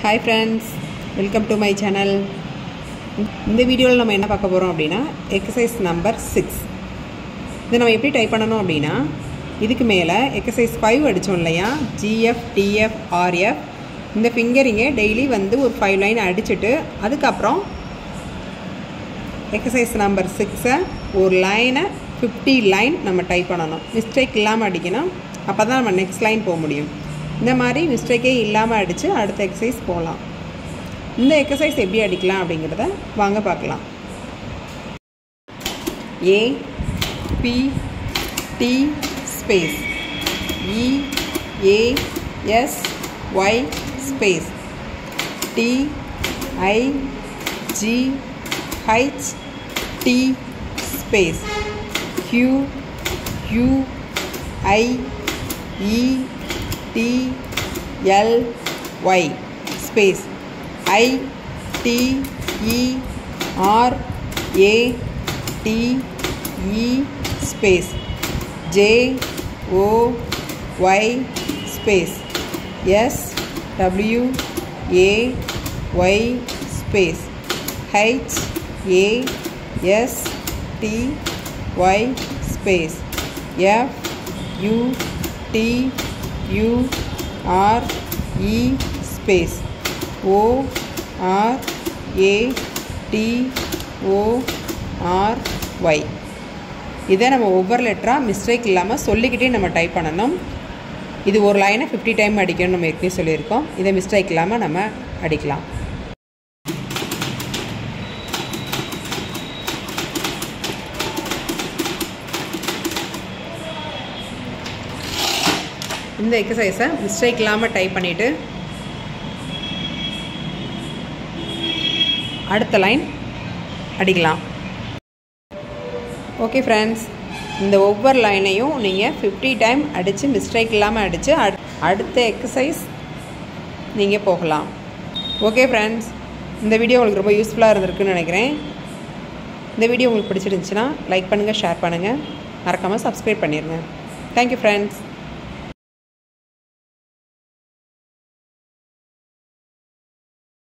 hi friends welcome to my channel இந்த வீடியோவில் நம்ம என்ன பார்க்க போகிறோம் அப்படின்னா எக்ஸசைஸ் நம்பர் சிக்ஸ் இதை நம்ம எப்படி டைப் பண்ணணும் அப்படின்னா இதுக்கு மேலே எக்ஸசைஸ் ஃபைவ் அடித்தோம் இல்லையா ஜிஎஃப் டிஎஃப் ஆர்எஃப் இந்த ஃபிங்கரிங்கை டெய்லி வந்து ஒரு ஃபைவ் லைன் அடிச்சுட்டு அதுக்கப்புறம் எக்ஸசைஸ் நம்பர் சிக்ஸை ஒரு லைனை ஃபிஃப்டி லைன் நம்ம டைப் பண்ணணும் மிஸ்டேக் இல்லாமல் அடிக்கணும் அப்போ தான் நம்ம நெக்ஸ்ட் லைன் போக முடியும் இந்த மாதிரி மிஸ்டேக்கே இல்லாமல் அடித்து அடுத்த எக்ஸசைஸ் போகலாம் இந்த எக்ஸசைஸ் எப்படி அடிக்கலாம் அப்படிங்கிறத வாங்க பார்க்கலாம் A B T space E A S Y space T I G H T space Q U I E T L Y space I T E R A T E space J O Y space S W A Y space H A S T Y space F U T U R E space O R A T O R Y இதை நம்ம ஒவ்வொரு லெட்டராக mistake இல்லாமல் சொல்லிக்கிட்டே நம்ம type பண்ணணும் இது ஒரு லைனை ஃபிஃப்டி டைம் அடிக்கணும்னு நம்ம ஏற்கனவே சொல்லியிருக்கோம் இதை மிஸ்டேக் இல்லாமல் நம்ம அடிக்கலாம் இந்த எக்ஸசைஸை மிஸ்டேக் இல்லாமல் டைப் பண்ணிவிட்டு அடுத்த லைன் அடிக்கலாம் ஓகே ஃப்ரெண்ட்ஸ் இந்த ஒவ்வொரு லைனையும் நீங்கள் ஃபிஃப்டி டைம் அடித்து மிஸ்டேக் இல்லாமல் அடித்து அடுத்த எக்ஸசைஸ் நீங்கள் போகலாம் ஓகே ஃப்ரெண்ட்ஸ் இந்த வீடியோ உங்களுக்கு ரொம்ப யூஸ்ஃபுல்லாக இருந்திருக்குன்னு நினைக்கிறேன் இந்த வீடியோ உங்களுக்கு பிடிச்சிருந்துச்சுன்னா லைக் பண்ணுங்கள் ஷேர் பண்ணுங்கள் மறக்காமல் சப்ஸ்கிரைப் பண்ணிடுங்க தேங்க்யூ ஃப்ரெண்ட்ஸ்